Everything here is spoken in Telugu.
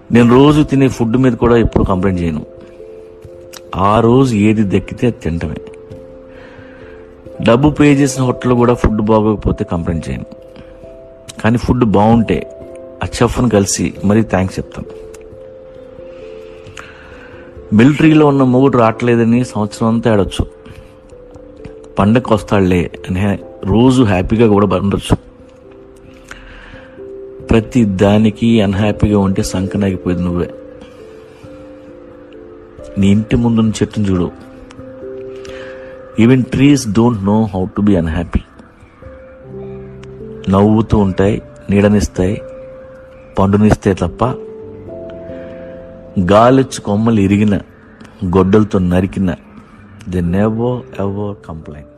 నేను రోజు తినే ఫుడ్ మీద కూడా ఎప్పుడు కంప్లైంట్ చేయను ఆ రోజు ఏది దక్కితే అది తింటమే డబ్బు పే చేసిన హోటల్లో కూడా ఫుడ్ బాగోకపోతే కంప్లైంట్ చేయను కానీ ఫుడ్ బాగుంటే ఆ చెఫ్ను కలిసి మరీ థ్యాంక్స్ చెప్తాను మిలిటరీలో ఉన్న మొగుడు రావట్లేదని సంవత్సరం అంతా ఆడొచ్చు పండగకి వస్తాడులే అని హ్యా- రోజు హ్యాపీగా కూడా ఉండొచ్చు ప్రతి దానికి అన్హ్యాపీగా ఉంటే సంకనాగిపోయేది నువ్వే నీ ఇంటి ముందున్న చెట్టును చూడు even trees don't know how to be unhappy నవ్వుతూ ఉంటాయి నీడనిస్తాయి పండునిస్తాయి తప్ప గాలిచ్చు కొమ్మలు ఇరిగిన గొడ్డలతో నరికిన ది నెవర్ ఎవర్ కంప్లైంట్